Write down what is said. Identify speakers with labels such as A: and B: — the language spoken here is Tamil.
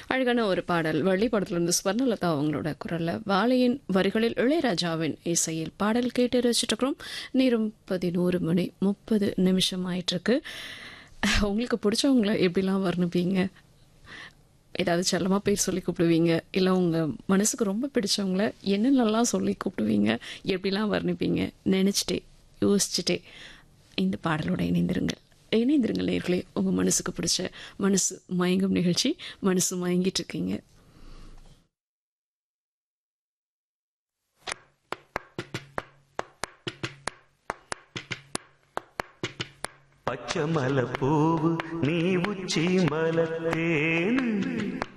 A: அழகான ஒரு பாடல் வள்ளி படத்திலிருந்து ஸ்வர்ணலதா அவங்களோட குரல்ல வாழையின் வரிகளில் இளையராஜாவின் இசையில் பாடல் கேட்டு ரசிச்சுட்டு இருக்கிறோம் நேரம் பதினோரு மணி முப்பது நிமிஷம் ஆயிட்டு இருக்கு உங்களுக்கு பிடிச்சவங்கள எப்படிலாம் வர்ணிப்பீங்க ஏதாவது செல்லமா பேர் சொல்லி கூப்பிடுவீங்க இல்லை உங்க மனசுக்கு ரொம்ப பிடிச்சவங்கள என்னென்னலாம் சொல்லி கூப்பிடுவீங்க எப்படிலாம் வர்ணிப்பீங்க நினைச்சிட்டே யோசிச்சுட்டே இந்த பாடலோட இணைந்திருங்கள் இணைந்திருங்கள் நேர்களே உங்க மனசுக்கு பிடிச்ச மனசு மயங்கும் நிகழ்ச்சி மனசு மயங்கிட்டு இருக்கீங்க
B: பச்சை மலை பூவு நீ உச்சி மலத்தேனு